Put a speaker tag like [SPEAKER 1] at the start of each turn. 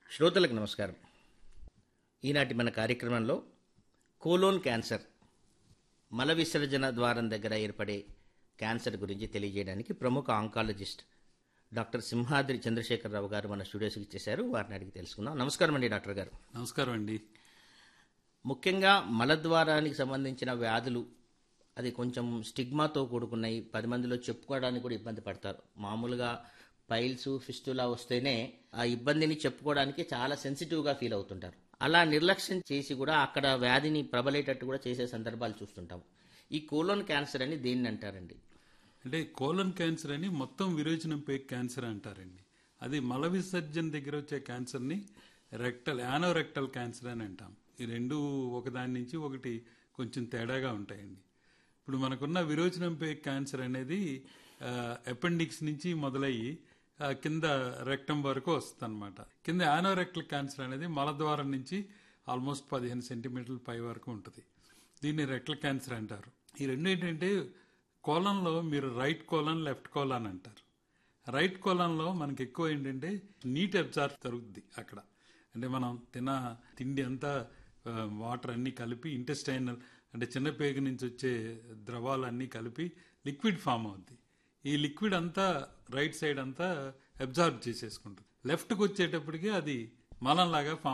[SPEAKER 1] శ్రోతలకు నమస్కారం ఈనాటి మన కార్యక్రమంలో కోలోన్ క్యాన్సర్ మల విసర్జన ద్వారం దగ్గర ఏర్పడే క్యాన్సర్ గురించి తెలియజేయడానికి ప్రముఖ ఆంకాలజిస్ట్ డాక్టర్ సింహాద్రి చంద్రశేఖరరావు గారు మన స్టూడియోస్కి ఇచ్చేశారు వారిని అడిగి తెలుసుకుందాం నమస్కారం అండి డాక్టర్ గారు
[SPEAKER 2] నమస్కారం అండి
[SPEAKER 1] ముఖ్యంగా మలద్వారానికి సంబంధించిన వ్యాధులు అది కొంచెం స్టిగ్మాతో కూడుకున్నాయి పది మందిలో చెప్పుకోవడానికి కూడా ఇబ్బంది పడతారు మామూలుగా పైల్స్ ఫిస్టులా వస్తేనే ఆ ఇబ్బందిని చెప్పుకోవడానికి చాలా సెన్సిటివ్గా ఫీల్ అవుతుంటారు అలా నిర్లక్ష్యం చేసి కూడా అక్కడ వ్యాధిని ప్రబలేటట్టు కూడా చేసే సందర్భాలు చూస్తుంటాం ఈ కోలోన్ క్యాన్సర్ అని దేన్ని అంటారండి
[SPEAKER 2] అంటే కోలన్ క్యాన్సర్ అని మొత్తం విరోచనంపై క్యాన్సర్ అంటారండి అది మల విసర్జన దగ్గర వచ్చే క్యాన్సర్ని రెక్టల్ యానోరెక్టల్ క్యాన్సర్ అని అంటాం ఈ రెండు ఒకదాని నుంచి ఒకటి కొంచెం తేడాగా ఉంటాయండి ఇప్పుడు మనకున్న విరోచనంపై క్యాన్సర్ అనేది అపెండిక్స్ నుంచి మొదలయ్యి ఆ, కింద రెక్టం వరకు వస్తుంది అనమాట కింద యానోరెక్టల్ క్యాన్సర్ అనేది మలద్వారం నుంచి ఆల్మోస్ట్ పదిహేను సెంటీమీటర్ల పై వరకు ఉంటుంది దీన్ని రెక్టల్ క్యాన్సర్ అంటారు ఈ రెండు ఏంటంటే కోలంలో మీరు రైట్ కోలన్ లెఫ్ట్ కోలన్ అంటారు రైట్ కోలంలో మనకి ఎక్కువ ఏంటంటే నీట్ అబ్జార్బ్ జరుగుద్ది అక్కడ అంటే మనం తిన తిండి అంతా ఆ, వాటర్ అన్నీ కలిపి ఇంటెస్టైనల్ అంటే చిన్న పేగు నుంచి వచ్చే ద్రవాలు అన్నీ కలిపి లిక్విడ్ ఫామ్ అవుద్ది ఈ లిక్విడ్ అంతా రైట్ సైడ్ అంతా అబ్జార్బ్ చేసేసుకుంటుంది లెఫ్ట్కి వచ్చేటప్పటికి అది మలంలాగా ఫామ్